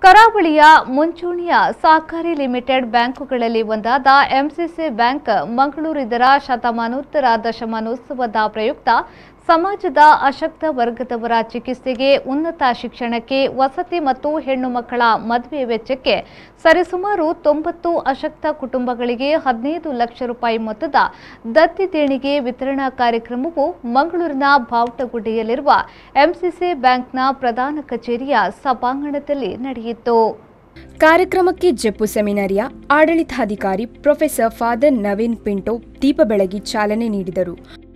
ಕರಾವಳಿಯ ಮುಂಚೂಣಿಯ ಸಹಕಾರಿ ಲಿಮಿಟೆಡ್ ಬ್ಯಾಂಕುಗಳಲ್ಲಿ ಒಂದಾದ ಎಂಸಿಸಿ ಬ್ಯಾಂಕ್ ಮಂಗಳೂರು ಇದರ ಶತಮಾನೋತ್ತರ ದಶಮಾನೋತ್ಸವದ ಪ್ರಯುಕ್ತ ಸಮಾಜದ ಅಶಕ್ತ ವರ್ಗದವರ ಚಿಕಿತ್ಸೆಗೆ ಉನ್ನತ ಶಿಕ್ಷಣಕ್ಕೆ ವಸತಿ ಮತ್ತು ಹೆಣ್ಣು ಮಕ್ಕಳ ಮದುವೆ ವೆಚ್ಚಕ್ಕೆ ಸರಿಸುಮಾರು ತೊಂಬತ್ತು ಅಶಕ್ತ ಕುಟುಂಬಗಳಿಗೆ ಹದಿನೈದು ಲಕ್ಷ ರೂಪಾಯಿ ಮೊತ್ತದ ದತ್ತಿ ದೇಣಿಗೆ ವಿತರಣಾ ಕಾರ್ಯಕ್ರಮವು ಮಂಗಳೂರಿನ ಬಾವುಟಗುಡ್ಡೆಯಲ್ಲಿರುವ ಎಂಸಿಸಿ ಬ್ಯಾಂಕ್ನ ಪ್ರಧಾನ ಕಚೇರಿಯ ಸಭಾಂಗಣದಲ್ಲಿ ನಡೆಯಿತು ಕಾರ್ಯಕ್ರಮಕ್ಕೆ ಜಪ್ಪು ಸೆಮಿನರಿಯ ಆಡಳಿತಾಧಿಕಾರಿ ಪ್ರೊಫೆಸರ್ ಫಾದರ್ ನವೀನ್ ಪಿಂಟೋ ದೀಪ ಬೆಳಗಿ ಚಾಲನೆ ನೀಡಿದರು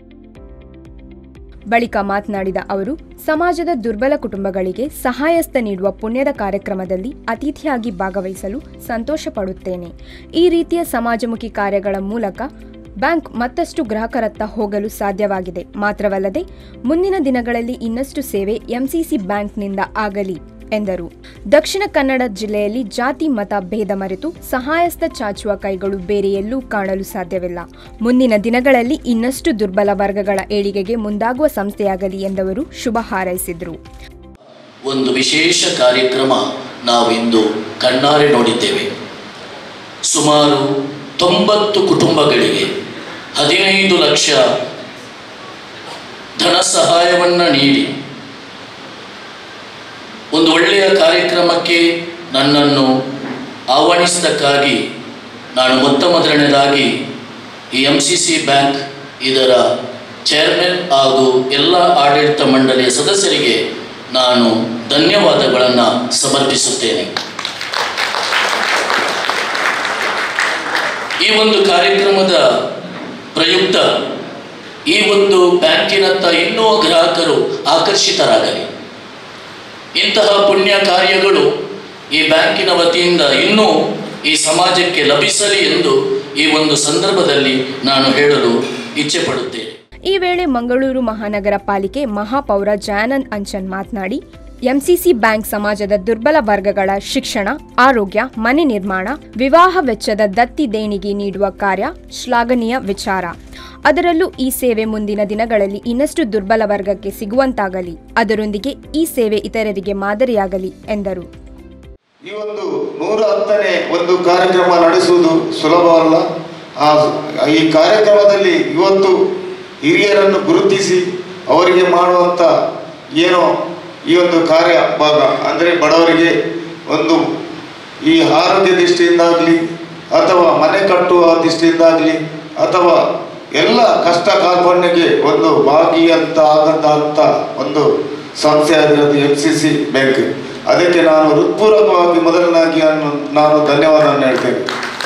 ಬಳಿಕ ಮಾತನಾಡಿದ ಅವರು ಸಮಾಜದ ದುರ್ಬಲ ಕುಟುಂಬಗಳಿಗೆ ಸಹಾಯಸ್ತ ನೀಡುವ ಪುಣ್ಯದ ಕಾರ್ಯಕ್ರಮದಲ್ಲಿ ಅತಿಥಿಯಾಗಿ ಭಾಗವಹಿಸಲು ಸಂತೋಷ ಪಡುತ್ತೇನೆ ಈ ರೀತಿಯ ಸಮಾಜಮುಖಿ ಕಾರ್ಯಗಳ ಮೂಲಕ ಬ್ಯಾಂಕ್ ಮತ್ತಷ್ಟು ಗ್ರಾಹಕರತ್ತ ಹೋಗಲು ಸಾಧ್ಯವಾಗಿದೆ ಮಾತ್ರವಲ್ಲದೆ ಮುಂದಿನ ದಿನಗಳಲ್ಲಿ ಇನ್ನಷ್ಟು ಸೇವೆ ಎಂಸಿಸಿ ಬ್ಯಾಂಕ್ನಿಂದ ಆಗಲಿ ಎಂದರು ದಕ್ಷಿಣ ಕನ್ನಡ ಜಿಲ್ಲೆಯಲ್ಲಿ ಜಾತಿ ಮತ ಭೇದ ಮರೆತು ಸಹಾಯಸ್ತ ಚಾಚುವ ಕೈಗಳು ಬೇರೆ ಎಲ್ಲೂ ಕಾಣಲು ಸಾಧ್ಯವಿಲ್ಲ ಮುಂದಿನ ದಿನಗಳಲ್ಲಿ ಇನ್ನಷ್ಟು ದುರ್ಬಲ ವರ್ಗಗಳ ಏಳಿಗೆಗೆ ಮುಂದಾಗುವ ಸಂಸ್ಥೆಯಾಗಲಿ ಎಂದವರು ಶುಭ ಹಾರೈಸಿದರು ಒಂದು ವಿಶೇಷ ಕಾರ್ಯಕ್ರಮ ನಾವಿಂದು ಕಣ್ಣಾರೆ ನೋಡಿದ್ದೇವೆ ಸುಮಾರು ತೊಂಬತ್ತು ಕುಟುಂಬಗಳಿಗೆ ಹದಿನೈದು ಲಕ್ಷ ಧನ ಸಹಾಯವನ್ನು ನೀಡಿ ಒಂದು ಒಳ್ಳೆಯ ಕಾರ್ಯಕ್ರಮಕ್ಕೆ ನನ್ನನ್ನು ಆಹ್ವಾನಿಸಿದ್ದಕ್ಕಾಗಿ ನಾನು ಮೊತ್ತ ಮೊದಲನೇದಾಗಿ ಈ ಎಂ ಸಿ ಸಿ ಬ್ಯಾಂಕ್ ಇದರ ಚೇರ್ಮನ್ ಹಾಗೂ ಎಲ್ಲ ಆಡಳಿತ ಮಂಡಳಿಯ ಸದಸ್ಯರಿಗೆ ನಾನು ಧನ್ಯವಾದಗಳನ್ನು ಸಮರ್ಪಿಸುತ್ತೇನೆ ಈ ಒಂದು ಕಾರ್ಯಕ್ರಮದ ಪ್ರಯುಕ್ತ ಈ ಒಂದು ಬ್ಯಾಂಕಿನತ್ತ ಇನ್ನೂ ಗ್ರಾಹಕರು ಆಕರ್ಷಿತರಾಗಲಿ ಇಂತಹ ಪುಣ್ಯ ಕಾರ್ಯಗಳು ಈ ಬ್ಯಾಂಕಿನ ವತಿಯಿಂದ ಇನ್ನೂ ಈ ಸಮಾಜಕ್ಕೆ ಲಭಿಸಲಿ ಎಂದು ಈ ಒಂದು ಸಂದರ್ಭದಲ್ಲಿ ನಾನು ಹೇಳಲು ಇಚ್ಛೆ ಪಡುತ್ತೇನೆ ಈ ವೇಳೆ ಮಂಗಳೂರು ಮಹಾನಗರ ಪಾಲಿಕೆ ಮಹಾಪೌರ ಜಯಾನಂದ್ ಅಂಚನ್ ಮಾತನಾಡಿ ಎಂಸಿಸಿ ಬ್ಯಾಂಕ್ ಸಮಾಜದ ದುರ್ಬಲ ವರ್ಗಗಳ ಶಿಕ್ಷಣ ಆರೋಗ್ಯ ಮನೆ ನಿರ್ಮಾಣ ವಿವಾಹ ವೆಚ್ಚದ ದತ್ತಿ ದೇಣಿಗೆ ನೀಡುವ ಕಾರ್ಯ ಶ್ಲಾಘನೀಯ ವಿಚಾರ ಅದರಲ್ಲೂ ಈ ಸೇವೆ ಮುಂದಿನ ದಿನಗಳಲ್ಲಿ ಇನ್ನಷ್ಟು ದುರ್ಬಲ ವರ್ಗಕ್ಕೆ ಸಿಗುವಂತಾಗಲಿ ಅದರೊಂದಿಗೆ ಈ ಸೇವೆ ಇತರರಿಗೆ ಮಾದರಿಯಾಗಲಿ ಎಂದರು ಈ ಒಂದು ನೂರ ಹತ್ತನೇ ಒಂದು ಕಾರ್ಯಕ್ರಮ ನಡೆಸುವುದು ಸುಲಭವಲ್ಲ ಆ ಈ ಕಾರ್ಯಕ್ರಮದಲ್ಲಿ ಇವತ್ತು ಹಿರಿಯರನ್ನು ಗುರುತಿಸಿ ಅವರಿಗೆ ಮಾಡುವಂಥ ಏನೋ ಈ ಒಂದು ಕಾರ್ಯ ಭಾಗ ಅಂದರೆ ಬಡವರಿಗೆ ಒಂದು ಈ ಆರೋಗ್ಯ ದೃಷ್ಟಿಯಿಂದಾಗಲಿ ಅಥವಾ ಮನೆ ಕಟ್ಟುವ ದೃಷ್ಟಿಯಿಂದಾಗಲಿ ಅಥವಾ ಎಲ್ಲ ಕಷ್ಟ ಕಾರ್ಪಣ್ಯಕ್ಕೆ ಒಂದು ಭಾಗಿ ಅಂತ ಆಗಂತ ಒಂದು ಸಂಸ್ಥೆ ಆಗಿರೋದು ಎಂ ಸಿ ಸಿ ಬ್ಯಾಂಕ್ ಅದಕ್ಕೆ ನಾನು ಹೃತ್ಪೂರ್ವಕವಾಗಿ ಮೊದಲನಾಗಿ ನಾನು- ನಾನು ಧನ್ಯವಾದವನ್ನು ಹೇಳ್ತೇನೆ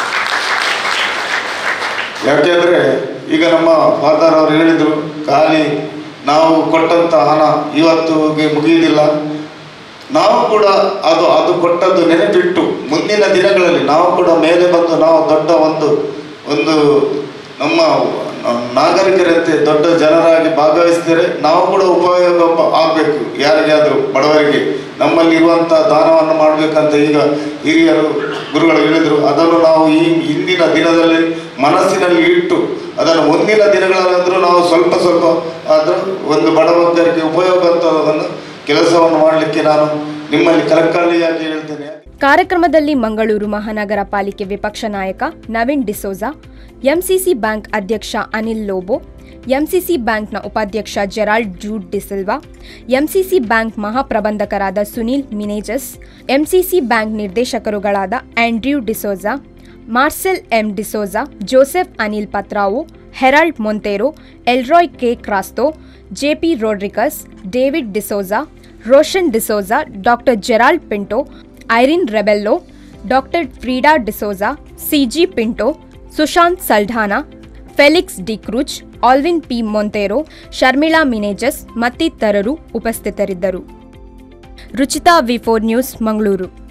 ಯಾಕೆಂದರೆ ಈಗ ನಮ್ಮ ಫಾದರ್ ಅವರು ಹೇಳಿದರು ಖಾಲಿ ನಾವು ಕೊಟ್ಟಂಥ ಹಣ ಇವತ್ತುಗೆ ಮುಗಿಯುವುದಿಲ್ಲ ನಾವು ಕೂಡ ಅದು ಅದು ಕೊಟ್ಟದ್ದು ನೆನಪಿಟ್ಟು ಮುಂದಿನ ದಿನಗಳಲ್ಲಿ ನಾವು ಕೂಡ ಮೇಲೆ ಬಂದು ನಾವು ದೊಡ್ಡ ಒಂದು ಒಂದು ನಮ್ಮ ನಾಗರಿಕರಂತೆ ದೊಡ್ಡ ಜನರಾಗಿ ಭಾಗವಹಿಸಿದರೆ ನಾವು ಕೂಡ ಉಪಯೋಗ ಆಗಬೇಕು ಯಾರಿಗಾದರೂ ಬಡವರಿಗೆ ನಮ್ಮಲ್ಲಿ ಇರುವಂಥ ದಾನವನ್ನು ಮಾಡಬೇಕಂತ ಈಗ ಹಿರಿಯರು ಗುರುಗಳು ಹೇಳಿದರು ಅದನ್ನು ನಾವು ಈ ಇಂದಿನ ದಿನದಲ್ಲಿ ಮನಸ್ಸಿನಲ್ಲಿ ಇಟ್ಟು ಅದನ್ನು ಮುಂದಿನ ದಿನಗಳಲ್ಲಾದರೂ ನಾವು ಸ್ವಲ್ಪ ಸ್ವಲ್ಪ ಆದರೂ ಒಂದು ಬಡವರ್ಗರಿಗೆ ಉಪಯೋಗ ಅಂತವನ್ನು ಕೆಲಸವನ್ನು ಮಾಡಲಿಕ್ಕೆ ನಾನು ನಿಮ್ಮಲ್ಲಿ ಕಳಕಳಿಯಾಗಿ ಹೇಳ್ತೇನೆ ಕಾರ್ಯಕ್ರಮದಲ್ಲಿ ಮಂಗಳೂರು ಮಹಾನಗರ ಪಾಲಿಕೆ ವಿಪಕ್ಷ ನಾಯಕ ನವೀನ್ ಡಿಸೋಜಾ ಎಂಸಿಸಿ ಬ್ಯಾಂಕ್ ಅಧ್ಯಕ್ಷ ಅನಿಲ್ ಲೋಬೋ ಎಂಸಿಸಿ ಬ್ಯಾಂಕ್ನ ಉಪಾಧ್ಯಕ್ಷ ಜೆರಾಲ್ಡ್ ಜೂಡ್ ಡಿಸಿಲ್ವಾ ಎಂಸಿಸಿ ಬ್ಯಾಂಕ್ ಮಹಾಪ್ರಬಂಧಕರಾದ ಸುನೀಲ್ ಮಿನೇಜಸ್ ಎಂಸಿಸಿ ಬ್ಯಾಂಕ್ ನಿರ್ದೇಶಕರುಗಳಾದ Andrew D'Souza Marcel M D'Souza Joseph Anil Pathrao Harold Monteiro Elroy K Crasta JP Rodrigues David D'Souza Roshan D'Souza doctor Gerald Pinto Irene Rebello doctor Frieda D'Souza CG Pinto Sushant Saldanha Felix D'Cruz Alwin P Monteiro Sharmila Menezes ಮತ್ತಿತರರು ಉಪಸ್ಥಿತರಿದ್ದರು Ruchita V four news Mangaluru